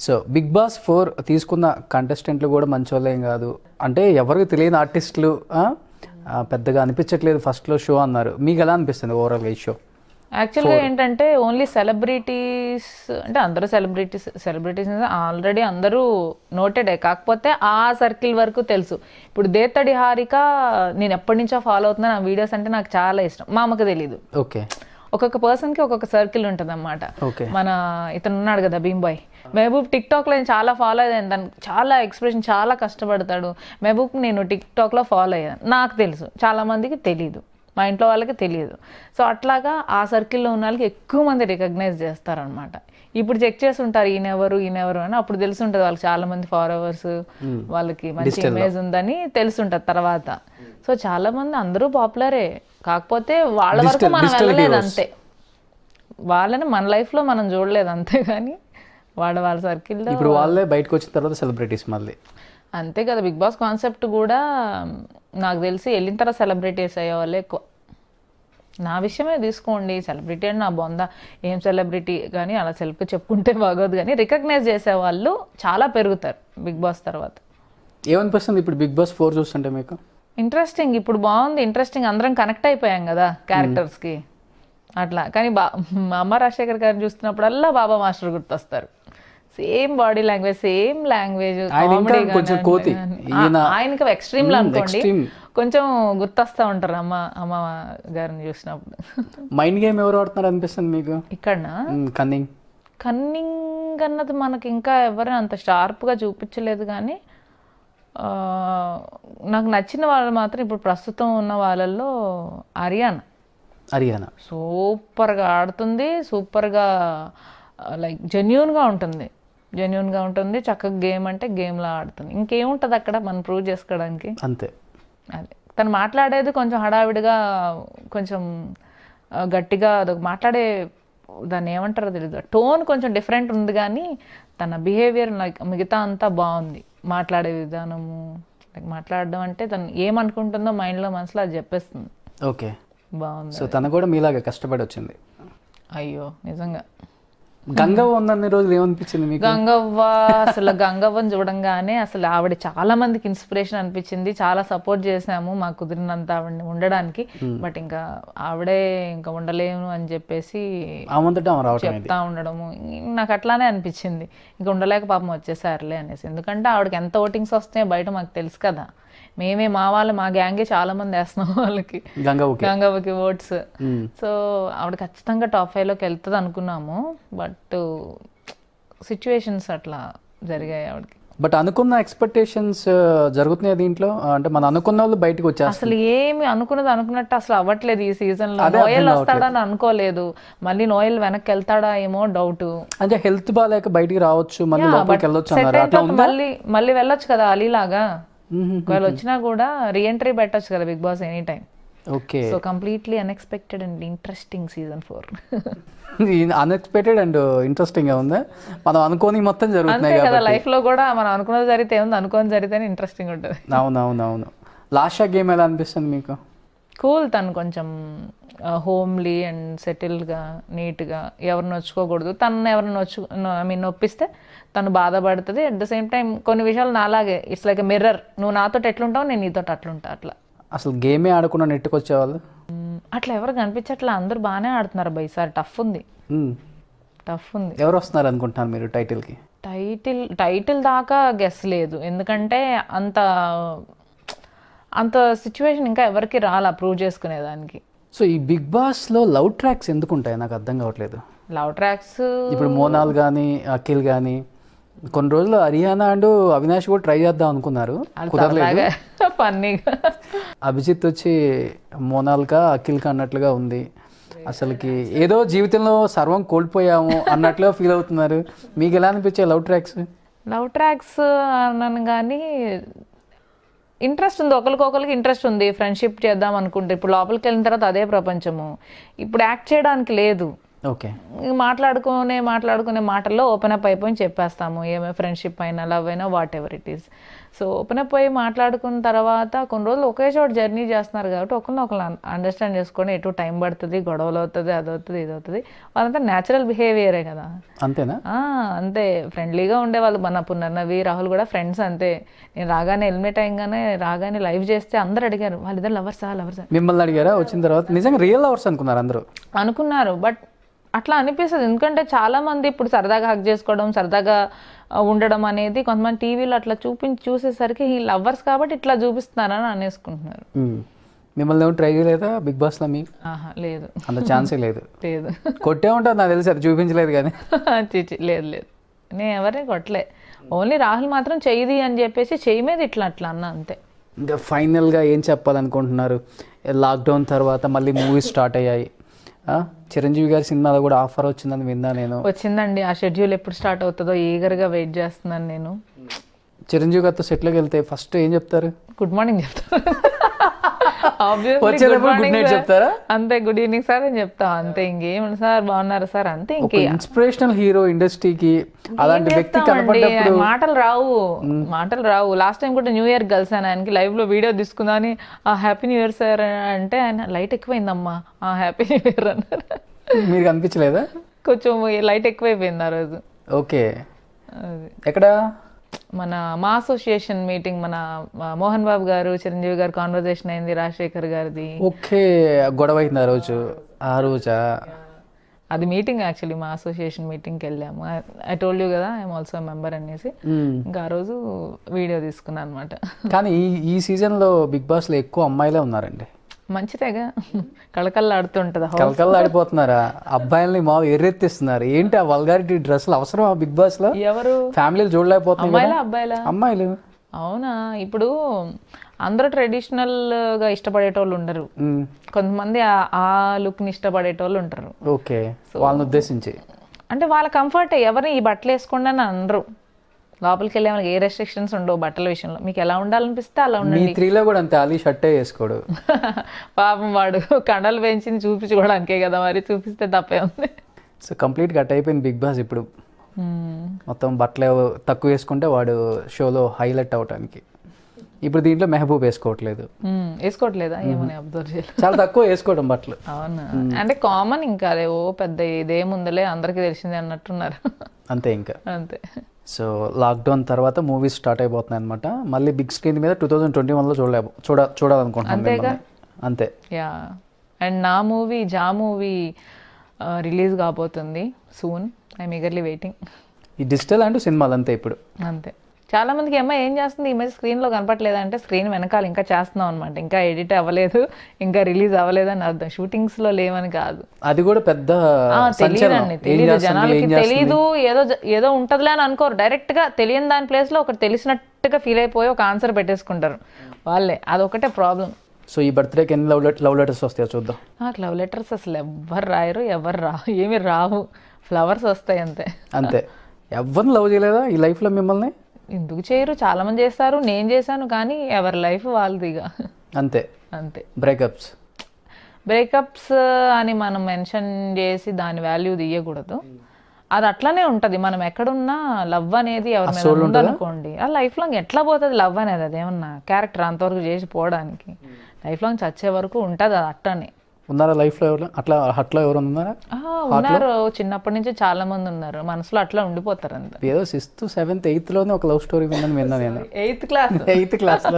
So big boss four తీసుకున్న కంటెస్టెంట్లు కూడా మంచోళ్ళేం కాదు అంటే ఎవరికి తెలియని ఆర్టిస్టులు ఆ, ఆ, పెద్దగా అనిపించట్లేదు ఫస్ట్లో షో అన్నారు మీకు ఎలా అనిపిస్తుంది ఓవరాల్గా ఈ షో యాక్చువల్గా ఏంటంటే ఓన్లీ సెలబ్రిటీస్ అంటే అందరూ సెలబ్రిటీస్ సెలబ్రిటీస్ ఆల్రెడీ అందరూ నోటెడే కాకపోతే ఆ సర్కిల్ వరకు తెలుసు ఇప్పుడు దేత్తడి హారిక నేను ఎప్పటి నుంచో ఫాలో అవుతున్నాను ఆ వీడియోస్ అంటే నాకు చాలా ఇష్టం మా అమ్మకి తెలీదు ఓకే ఒక్కొక్క పర్సన్కి ఒక్కొక్క సర్కిల్ ఉంటుంది అనమాట ఓకే మన ఇతను ఉన్నాడు కదా భీమ్బాయ్ మహబూబ్ టిక్ టాక్లో నేను చాలా ఫాలో అయ్యాను దానికి చాలా ఎక్స్ప్రెషన్ చాలా కష్టపడతాడు మహబూబ్ నేను టిక్ టాక్లో ఫాలో అయ్యాను నాకు తెలుసు చాలా మందికి తెలియదు మా ఇంట్లో వాళ్ళకి తెలియదు సో అట్లాగా ఆ సర్కిల్లో ఉన్న వాళ్ళకి ఎక్కువ మంది రికగ్నైజ్ చేస్తారనమాట ఇప్పుడు చెక్ చేసి ఉంటారు ఈయనెవరు ఈయనెవరు అని అప్పుడు తెలిసి ఉంటుంది వాళ్ళకి చాలా మంది ఫాలోవర్స్ వాళ్ళకి మంచి ఇమేజ్ ఉందని తెలుసుంటది తర్వాత సో చాలా మంది అందరూ పాపులరే కాకపోతే వాళ్ళ వరకు మనం వెళ్ళలేదు అంతే వాళ్ళని మన లైఫ్లో మనం చూడలేదు అంతే కానీ వాళ్ళ వాళ్ళ సర్కిల్లో ఇప్పుడు వాళ్ళే బయటకు వచ్చిన తర్వాత సెలబ్రిటీస్ మళ్ళీ అంతే కదా బిగ్ బాస్ కాన్సెప్ట్ కూడా నాకు తెలిసి వెళ్ళిన తర్వాత సెలబ్రిటీస్ అయ్యే వాళ్ళే ఎక్కువ నా విషయమే తీసుకోండి సెలబ్రిటీ అని నా బొంద ఏం సెలబ్రిటీ కానీ అలా సెల్ఫ్ చెప్పుకుంటే బాగోదు కానీ రికగ్నైజ్ చేసే వాళ్ళు చాలా పెరుగుతారు బిగ్ బాస్ తర్వాత ఏమనిపిస్తుంది ఇప్పుడు బిగ్ బాస్ ఫోర్ చూస్తుంటే మీకు ఇంట్రెస్టింగ్ ఇప్పుడు బాగుంది ఇంట్రెస్టింగ్ అందరం కనెక్ట్ అయిపోయాం కదా క్యారెక్టర్స్కి అట్లా కానీ బా మా అమ్మ రాజశేఖర్ గారిని చూస్తున్నప్పుడల్లా బాబా మాస్టర్ గుర్తొస్తారు same body language same language ఆయన ఇంకా కొంచెం కోతి. ఈయన- ఆయనకి ఎక్స్ట్రీమ్ లో అనుకోండి extreme. కొంచెం గుర్తొస్తా ఉంటారు అమ్మ అమ్మ గారిని చూసినప్పుడు మైండ్ గేమ్ ఎవరు ఆడుతున్నారు అనిపిస్తుంది మీకు ఇక్కడనా కన్నింగ్ కన్నింగ్ అన్నది మనకి ఇంకా ఎవరైనా అంత షార్ప్గా చూపించలేదు కానీ ఆ, నాకు నచ్చిన వాళ్ళు మాత్రం ఇప్పుడు ప్రస్తుతం ఉన్న వాళ్ళల్లో అరియానా హరియానా సూపర్గా ఆడుతుంది సూపర్గా లైక్ జెన్యున్గా ఉంటుంది జెన్యున్గా ఉంటుంది చక్కగా గేమ్ అంటే గేమ్లా ఆడుతుంది ఇంకేముంటుంది అక్కడ మనం ప్రూవ్ చేసుకోవడానికి అంతే అదే తను మాట్లాడేది కొంచెం హడావిడిగా కొంచెం ఆ, గట్టిగా అదొక మాట్లాడే దాన్ని ఏమంటారో తెలియదు టోన్ కొంచెం డిఫరెంట్ ఉంది కానీ తన బిహేవియర్ లైక్ మిగతా అంతా బాగుంది మాట్లాడే విధానము లైక్ మాట్లాడడం అంటే తను ఏమనుకుంటుందో మైండ్లో మనసులో అది చెప్పేస్తుంది ఓకే బాగుంది సో తను కూడా మీలాగే కష్టపడి వచ్చింది అయ్యో నిజంగా గంగవ్వ ఉన్నన్ని రోజులు ఏమనిపించింది మీకు గంగవ్వ అసలు గంగవ్వని చూడంగానే అసలు ఆవిడ చాలా మందికి ఇన్స్పిరేషన్ అనిపించింది చాలా సపోర్ట్ చేసాము మాకు కుదిరినంత ఆవిడని ఉండడానికి బట్ ఇంకా ఆవిడే ఇంకా ఉండలేము అని చెప్పేసి ఆమంతటా ఆమె రావటం ఇది చెప్తా ఉండడము నాకు అట్లానే అనిపించింది ఇంకా ఉండలేక పాపం వచ్చేసారులే అనేసి ఎందుకంటే ఆవిడకి ఎంత ఓటింగ్స్ వస్తాయో బయట మాకు తెలుసు కదా మేమే మా వాళ్ళు మా గ్యాంగే చాలా మంది వేస్తున్నాం వాళ్ళకి గంగవ్వకి గంగవ్వకి ఓట్స్ మ్మ్. సో ఆవిడ ఖచ్చితంగా టాప్ ఫైవ్లోకి వెళ్తుంది అనుకున్నాము బట్ సిచ్యువేషన్స్ అట్లా జరిగాయి ఆవిడకి బట్ అనుకున్న ఎక్స్పెక్టేషన్స్ జరుగుతున్నాయి దీంట్లో అంటే మనం అనుకున్న వాళ్ళు బయటకు వచ్చేస్తారు అసలు ఏమి అనుకున్నది అనుకున్నట్టు అసలు అవ్వట్లేదు ఈ సీజన్ లో అదే నోయల్ అర్థం వస్తాడని అనుకోలేదు మళ్ళీ నోయల్ వెనక్కి వెళ్తాడా ఏమో డౌట్ అంటే హెల్త్ బాగాలేక బయటికి రావచ్చు మళ్ళీ లోపలికి వెళ్ళొచ్చు అన్నారు అట్లా ఉందా మళ్ళీ మళ్ళీ వెళ్ళొచ్చు కదా అలీలాగా మ్మ్. ఒకవేళ వచ్చినా కూడా రీఎంట్రీ పెట్టొచ్చు కదా Bigg Boss any time okay so completely unexpected and interesting season four unexpected and interesting గా ఉంది మనం అనుకోని మొత్తం జరుగుతున్నాయి అంతే కదా కాబట్టి లైఫ్ లో కూడా మనం అనుకున్నది జరిగితే ఏముంది అనుకోని జరిగితేనే ఇంట్రెస్టింగ్ ఉంటుంది అవును అవును అవును లాస్ట్ షా గేమ్ ఎలా అనిపిస్తుంది మీకు కూల్ తను కొంచెం హోమ్లీ అండ్ సెటిల్గా నీట్గా ఎవరిని నొచ్చుకోకూడదు తను ఎవరిని నొచ్చు ఐ మీన్ నొప్పిస్తే తను బాధపడుతుంది అట్ ద సేమ్ టైం కొన్ని విషయాలు నాలాగే ఇట్స్ లైక్ మిర్రర్ నువ్వు నాతో ఎట్లుంటావు నేను నీతో అట్లుంటా అట్లా అసలు గేమే ఆడకుండా నెట్టుకొచ్చేవాళ్ళు మ్మ్. అట్లా ఎవరు కనిపించట్లా అందరూ బాగానే ఆడుతున్నారు బై సార్ టఫ్ ఉంది మ్మ్. టఫ్ ఉంది ఎవరు వస్తున్నారు అనుకుంటున్నారు మీరు టైటిల్కి టైటిల్ టైటిల్ దాకా గెస్ లేదు ఎందుకంటే అంత అంత సిచ్యువేషన్ ఇంకా ఎవరికి రాలా ప్రూవ్ చేసుకునేదానికి సో ఈ బిగ్ బాస్లో లవ్ ట్రాక్స్ ఎందుకు ఉంటాయి నాకు అర్థం కావట్లేదు లవ్ ట్రాక్స్ ఇప్పుడు మోనాల్ కానీ అఖిల్ కానీ కొన్ని రోజులు హరియానా అండ్ అవినాష్ కూడా ట్రై చేద్దాం అనుకున్నారు కుదరలేదు సరదాగా ఫన్నీగా అభిజిత్ వచ్చి మోనాల్కా అఖిల్కా అన్నట్లుగా ఉంది అసలుకి ఏదో జీవితంలో సర్వం కోల్పోయాము అన్నట్లుగా ఫీల్ అవుతున్నారు మీకు ఎలా అనిపించే లవ్ ట్రాక్స్ లవ్ ట్రాక్స్ అన్నాను కానీ ఇంట్రెస్ట్ ఉంది ఒకరికొకరికి ఇంట్రెస్ట్ ఉంది ఫ్రెండ్షిప్ చేద్దాం అనుకుంటే ఇప్పుడు లోపలికి వెళ్ళిన తర్వాత అదే ప్రపంచము ఇప్పుడు యాక్ట్ చేయడానికి లేదు ఓకే ఇంక మాట్లాడుకునే మాట్లాడుకునే మాటల్లో ఓపెన్ అప్ అయిపోయి చెప్పేస్తాము ఏమే ఫ్రెండ్షిప్ అయినా లవ్ అయినా whatever it is so open up అయ్యి మాట్లాడుకున్న తర్వాత కొన్ని రోజులు ఒకే చోట జర్నీ చేస్తున్నారు కాబట్టి ఒకరిని ఒకరు అండర్స్టాండ్ చేసుకొని ఎటు టైం పడుతుంది గొడవలు అవుతుంది అది అవుతుంది ఇది అవుతుంది వాళ్ళంతా న్యాచురల్ బిహేవియరే కదా అంతేనా ఆ, అంతే ఫ్రెండ్లీగా ఉండేవాళ్ళు మన పునర్నవి రాహుల్ కూడా ఫ్రెండ్స్ అంతే నేను రాగానే హెల్మెట్ అయ్యంగానే రాగానే లైవ్ చేస్తే అందరు అడిగారు వాళ్ళిద్దరు లవర్సా లవర్సా మిమ్మల్ని అడిగారా వచ్చిన తర్వాత నిజంగా రియల్ అవర్స్ అనుకున్నారు అందరూ అనుకున్నారు బట్ అట్లా అనిపిస్తుంది ఎందుకంటే చాలా మంది ఇప్పుడు సరదాగా హక్ చేసుకోవడం సరదాగా ఆ, ఉండడం అనేది కొంతమంది టీవీలో అట్లా చూపించి చూసేసరికి ఈ లవ్వర్స్ కాబట్టి ఇట్లా చూపిస్తున్నారని అనేసుకుంటున్నారు మ్మ్. మిమ్మల్ని ఏమో ట్రై చేయలేదా బిగ్ బాస్లో మీ ఆహా లేదు అంత ఛాన్సే లేదు లేదు కొట్టే ఉంటుంది నాకు తెలుసు అది చూపించలేదు కానీ చిచి లేదు లేదు నేను ఎవరిని కొట్టలే ఓన్లీ రాహుల్ మాత్రం చెయ్యిది అని చెప్పేసి చెయ్యి మీద ఇట్లా అట్లా అన్న అంతే ఇంకా ఫైనల్గా ఏం చెప్పాలనుకుంటున్నారు లాక్డౌన్ తర్వాత మళ్ళీ మూవీస్ స్టార్ట్ అయ్యాయి ఆ, చిరంజీవి గారి సినిమాలో కూడా ఆఫర్ వచ్చిందని విన్నా నేను వచ్చిందండి ఆ షెడ్యూల్ ఎప్పుడు స్టార్ట్ అవుతుందో ఈగర్గా వెయిట్ చేస్తున్నాను నేను చిరంజీవి గారితో సెట్లోకి వెళ్తే ఫస్ట్ ఏం చెప్తారు గుడ్ మార్నింగ్ చెప్తాను Obviously, వచ్చేటప్పుడు good good morning, night sir. చెప్తారా? అంతే గుడ్ ఈవినింగ్ సార్ అని చెప్తా అంతే ఇంకేం సార్ బాగున్నారు సార్ అంతే ఇంకే ఇన్స్పిరేషనల్ హీరో ఇండస్ట్రీకి అలాంటి ఏం వ్యక్తి చెప్తామండి? కనపడ్డప్పుడు మాటలు రావు మాటలు రావు లాస్ట్ టైం కూడా న్యూ ఇయర్ కలిసాను ఆయనకి లైవ్ లో వీడియో తీసుకుందామని ఆ హ్యాపీ న్యూ ఇయర్ సార్ అంటే ఆయన లైట్ ఎక్కువైందమ్మా ఆ హ్యాపీ న్యూ ఇయర్ అన్నారు మీరు కనిపించలేదా కొంచెం లైట్ ఎక్కువైపోయింది ఆ రోజు ఓకే అది ఎక్కడ మన మా అసోసియేషన్ మీటింగ్ మన మా మోహన్ బాబు గారు చిరంజీవి గారు కాన్వర్జేషన్ అయింది రాజశేఖర్ గారిది ఓకే గొడవ అయింది ఆ రోజు ఆ రోజా అది మీటింగ్ యాక్చువల్లీ మా అసోసియేషన్ మీటింగ్కి వెళ్ళాము ఐ టోల్డ్ యూ కదా ఐఎమ్ ఆల్సో మెంబర్ అనేసి మ్మ్. ఇంకా ఆ రోజు వీడియో తీసుకున్నాను అనమాట కానీ ఈ ఈ సీజన్లో బిగ్ బాస్లో ఎక్కువ అమ్మాయిలే ఉన్నారండి మంచిదేగా కళకళలాడుతుంటుంది హౌస్ కలకల్లా ఆడిపోతున్నారా అబ్బాయిల్ని మామూలు ఎర్రెత్తిస్తున్నారు ఏంటి ఆ వల్గారిటీ డ్రెస్సులు అవసరం ఆ బిగ్ బాస్లో ఎవరు ఫ్యామిలీలు చూడలేకపోతున్నాయి అమ్మాయిలా కదా అబ్బాయిలా అమ్మాయిలు అవునా ఇప్పుడు అందరూ ట్రెడిషనల్ గా ఇష్టపడేటోళ్ళు ఉండరు మ్మ్. కొంతమంది ఆ- ఆ లుక్ ని ఇష్టపడేటోళ్ళు ఉంటారు ఓకే వాళ్ళని ఉద్దేశించి అంటే వాళ్ళ కంఫర్ట్ ఎవరిని ఈ బట్టలు వేసుకోండి అని అనరు లోపలికి వెళ్ళే వాళ్ళకి ఏ రెస్ట్రిక్షన్స్ ఉండవు బట్టల విషయంలో మీకు ఎలా ఉండాలనిపిస్తే అలా మీ ఉండండి త్రీలో కూడా అంతే అలీ షర్టే వేసుకోడు పాపం వాడు కండలు పెంచింది చూపించుకోవడానికే కదా మరి చూపిస్తే తప్పే ఉంది సో కంప్లీట్ కట్ అయిపోయింది బిగ్ బాస్ ఇప్పుడు మ్మ్. మొత్తం బట్టలు తక్కువ వేసుకుంటే వాడు షోలో హైలైట్ అవడానికి ఇప్పుడు దీంట్లో మెహబూబ్ వేసుకోవట్లేదు మ్మ్. వేసుకోవట్లేదా ఏమని అబ్జర్వ్ చేయలేదు చాలా తక్కువ వేసుకోవడం బట్టలు అవునా అంటే కామన్ ఇంకా అదే ఓ పెద్ద ఇదేముందలే అందరికీ తెలిసిందే అన్నట్టున్నారు అంతే ఇంకా అంతే సో లాక్డౌన్ తర్వాత మూవీస్ స్టార్ట్ అయిపోతున్నాయి అనమాట మళ్ళీ బిగ్ స్క్రీన్ మీద టూ థౌజండ్ ట్వంటీ వన్లో చూడలే చూడ చూడాలనుకుంటున్నాం అంతేగా? మిమ్మల్ని. అంతే యా అండ్ నా మూవీ జా మూవీ రిలీజ్ కాబోతుంది సూన్ ఐఎమ్ ఈగర్లీ వెయిటింగ్ ఈ డిజిటల్ అండ్ సినిమాలు అంతే ఇప్పుడు అంతే చాలా మందికి అమ్మాయి ఏం చేస్తుంది ఈ మధ్య స్క్రీన్లో కనపట్లేదు అంటే స్క్రీన్ వెనకాల ఇంకా చేస్తున్నాం అనమాట ఇంకా ఎడిట్ అవ్వలేదు ఇంకా రిలీజ్ అవ్వలేదు అని అర్థం షూటింగ్స్లో లేవని కాదు అది కూడా పెద్ద ఆ, సంచలనం తెలియదండి ఏం తెలియదు చేస్తుంది, జనాలకి ఏం చేస్తుంది? తెలీదు ఏదో జ- ఏదో ఉంటదిలే అని అనుకోరు డైరెక్ట్ గా తెలియని దాని ప్లేస్ లో ఒకటి తెలిసినట్టుగా ఫీల్ అయిపోయి ఒక ఆన్సర్ పెట్టేసుకుంటారు వాళ్ళే అదొకటే ప్రాబ్లం సో ఈ బర్త్డేకి ఎన్ని లవ్ లెట్ లవ్ లెటర్స్ వస్తాయో చూద్దాం నాకు లవ్ లెటర్స్ అసలు ఎవ్వరు రాయరు ఎవరు రా ఏమి రావు ఫ్లవర్స్ వస్తాయి అంతే అంతే ఎవరిని లవ్ చేయలేదా ఈ లైఫ్లో మిమ్మల్ని ఎందుకు చేయరు చాలా మంది చేస్తారు నేను చేశాను కానీ ఎవరి లైఫ్ వాళ్ళదిగా అంతే అంతే బ్రేకప్స్ బ్రేకప్స్ అని మనం మెన్షన్ చేసి దాని వాల్యూ తీయకూడదు అది అట్లనే ఉంటది మనం ఎక్కడున్నా లవ్ అనేది ఎవరి మీద ఉందనుకోండి ఆ లైఫ్ లాంగ్ ఎట్లా పోతుంది లవ్ అనేది అదేమన్నా క్యారెక్టర్ అంతవరకు చేసి పోవడానికి లైఫ్ లాంగ్ చచ్చే వరకు ఉంటుంది అది అట్టనే ఉన్నారా లైఫ్లో ఎవరు అట్లా హట్లో ఎవరు ఉన్నారా ఆ, ఉన్నారు చిన్నప్పటి నుంచి చాలా మంది ఉన్నారు మనసులో అట్లా ఉండిపోతారు అంత ఏదో సిక్స్త్ సెవెంత్ ఎయిత్లోనే ఒక లవ్ స్టోరీ విన్నాను విన్నా నేను ఎయిత్ క్లాస్ ఎయిత్ క్లాస్లో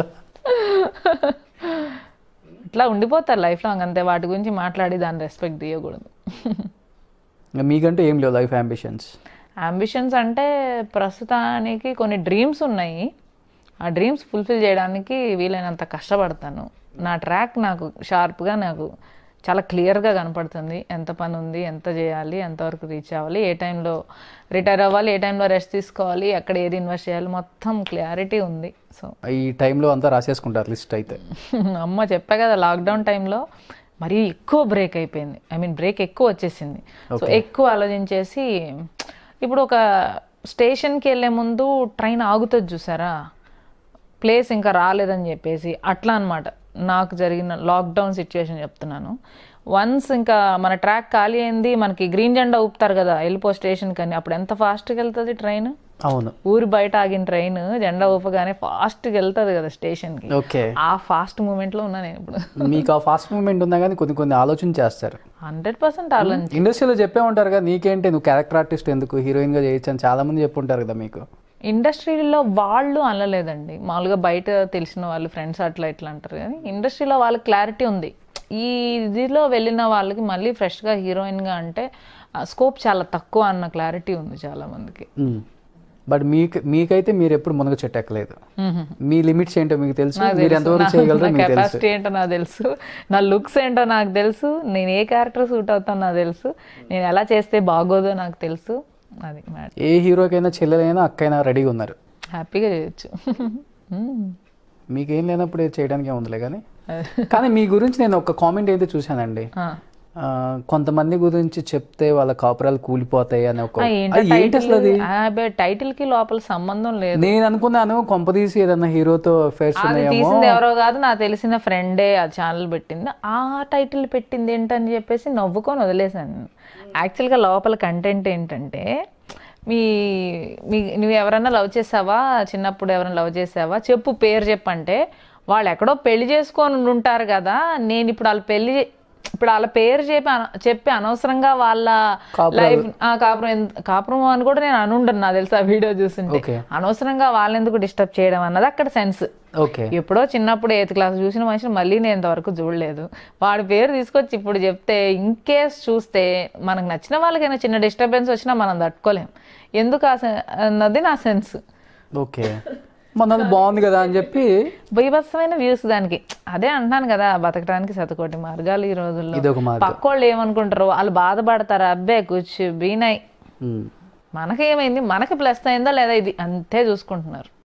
ఇట్లా ఉండిపోతారు లైఫ్ లాంగ్ అంతే వాటి గురించి మాట్లాడి దాన్ని రెస్పెక్ట్ తీయకూడదు మీకంటే ఏం లేవు లైఫ్ అంబిషన్స్ అంబిషన్స్ అంటే ప్రస్తుతానికి కొన్ని డ్రీమ్స్ ఉన్నాయి ఆ డ్రీమ్స్ ఫుల్ఫిల్ చేయడానికి వీలైనంత కష్టపడతాను నా ట్రాక్ నాకు షార్ప్గా నాకు చాలా క్లియర్గా కనపడుతుంది ఎంత పని ఉంది ఎంత చేయాలి ఎంతవరకు రీచ్ అవ్వాలి ఏ టైంలో రిటైర్ అవ్వాలి ఏ టైంలో రెస్ట్ తీసుకోవాలి ఎక్కడ ఏది ఇన్వెస్ట్ చేయాలి మొత్తం క్లారిటీ ఉంది సో ఈ టైంలో అంతా రాసేసుకుంటారు లిస్ట్ అయితే అమ్మ చెప్పా కదా లాక్డౌన్ టైంలో మరీ ఎక్కువ బ్రేక్ అయిపోయింది ఐ మీన్ బ్రేక్ ఎక్కువ వచ్చేసింది సో ఎక్కువ ఆలోచించేసి ఇప్పుడు ఒక స్టేషన్కి వెళ్ళే ముందు ట్రైన్ ఆగుతుంది చూసారా ప్లేస్ ఇంకా రాలేదని చెప్పేసి అట్లా అన్నమాట నాకు జరిగిన లాక్డౌన్ సిచ్యువేషన్ చెప్తున్నాను వన్స్ ఇంకా మన ట్రాక్ ఖాళీ అయింది మనకి గ్రీన్ జెండా ఊపుతారు కదా వెళ్ళిపో స్టేషన్ కని అప్పుడు ఎంత ఫాస్ట్గా వెళ్తుంది ట్రైన్ అవును ఊరి బయట ఆగిన ట్రైన్ జెండా ఊపగానే ఫాస్ట్గా వెళ్తుంది కదా స్టేషన్కి ఓకే ఆ ఫాస్ట్ మూమెంట్లో ఉన్నా నేను ఇప్పుడు మీకు ఆ ఫాస్ట్ మూమెంట్ ఉన్నా కానీ కొన్ని కొన్ని ఆలోచన చేస్తారు హండ్రెడ్ పర్సెంట్ ఆలోచన ఇండస్ట్రీలో చెప్పే ఉంటారు కదా నీకేంటి నువ్వు క్యారెక్టర్ ఆర్టిస్ట్ ఎందుకు హీరోయిన్గా చేయొచ్చు అని చాలా మంది చెప్పుంటారు కదా మీకు ఇండస్ట్రీలో వాళ్ళు అనలేదండి మామూలుగా బయట తెలిసిన వాళ్ళు ఫ్రెండ్స్ అట్లా ఇట్లా అంటారు కానీ ఇండస్ట్రీలో వాళ్ళకి క్లారిటీ ఉంది ఈ ఇదిలో వెళ్ళిన వాళ్ళకి మళ్ళీ ఫ్రెష్గా హీరోయిన్గా అంటే స్కోప్ చాలా తక్కువ అన్న క్లారిటీ ఉంది చాలా మందికి బట్ మీకు మీకైతే మీరు ఎప్పుడు మునగ చెట్టు ఎక్కలేదు మీ లిమిట్స్ ఏంటో మీకు తెలుసు మీరు ఎంతవరకు చేయగలరో మీకు తెలుసు కెపాసిటీ ఏంటో నాకు తెలుసు నా లుక్స్ ఏంటో నాకు తెలుసు నేను ఏ క్యారెక్టర్ సూట్ అవుతానో నాకు తెలుసు నేను ఎలా చేస్తే బాగోదో నాకు తెలుసు అది మ్యాటర్ ఏ హీరోకైనా చెల్లెలైనా అక్కైనా రెడీగా ఉన్నారు హ్యాపీగా చేయొచ్చు మ్మ్. మీకేం లేనప్పుడు ఇది చేయడానికి ఏముందిలే కానీ కానీ మీ గురించి నేను ఒక కామెంట్ అయితే చూశానండి ఆ. ఆ, కొంతమంది గురించి చెప్తే వాళ్ళ కాపురాలు కూలిపోతాయి అని ఒక ఆ, ఏంటో అది ఏంటి అసలు అది టైటిల్ కి లోపల సంబంధం లేదు నేను అనుకున్నాను కొంపదీసి ఏదన్నా హీరోతో అఫైర్స్ అది ఉన్నాయేమో తీసింది ఎవరో కాదు నాకు తెలిసిన ఫ్రెండే ఆ ఛానల్ పెట్టింది ఆ టైటిల్ పెట్టింది ఏంటని చెప్పేసి నవ్వుకొని వదిలేశాను యాక్చువల్గా లోపల కంటెంట్ ఏంటంటే మీ మీ నువ్వు ఎవరన్నా లవ్ చేసావా చిన్నప్పుడు ఎవరైనా లవ్ చేసావా చెప్పు పేరు చెప్పంటే వాళ్ళు ఎక్కడో పెళ్లి చేసుకొని ఉంటారు కదా నేను ఇప్పుడు వాళ్ళ పెళ్లి ఇప్పుడు వాళ్ళ పేరు చెప్పి అన- చెప్పి అనవసరంగా వాళ్ళ లైఫ్ ఆ కాపురం ఎంత- కాపురం అని కూడా నేను అనుండను నాకు తెలుసు ఆ వీడియో చూస్తుంటే ఓకే అనవసరంగా వాళ్ళెందుకు డిస్టర్బ్ చేయడం అన్నది అక్కడ సెన్స్ ఓకే ఎప్పుడో చిన్నప్పుడు ఎయిత్ క్లాస్ చూసిన మనిషిని మళ్ళీ నేను ఇంతవరకు చూడలేదు వాడి పేరు తీసుకొచ్చి ఇప్పుడు చెప్తే ఇంకేస్ చూస్తే మనకు నచ్చిన వాళ్ళకైనా చిన్న డిస్టర్బెన్స్ వచ్చినా మనం తట్టుకోలేం ఎందుకు ఆ సె- అన్నది నా సెన్స్ ఓకే మనది బాగుంది కదా అని చెప్పి బీభత్సమైన వ్యూస్ దానికి అదే అంటున్నాను కదా బతకడానికి శతకోటి మార్గాలు ఈ రోజుల్లో ఇది ఒక మార్గం పక్కోళ్ళు ఏమనుకుంటారు వాళ్ళు బాధపడతారు అబ్బే కూర్చు బీనై ఉమ్. మనకేమైంది మనకి ప్లస్ అయిందా లేదా ఇది అంతే చూసుకుంటున్నారు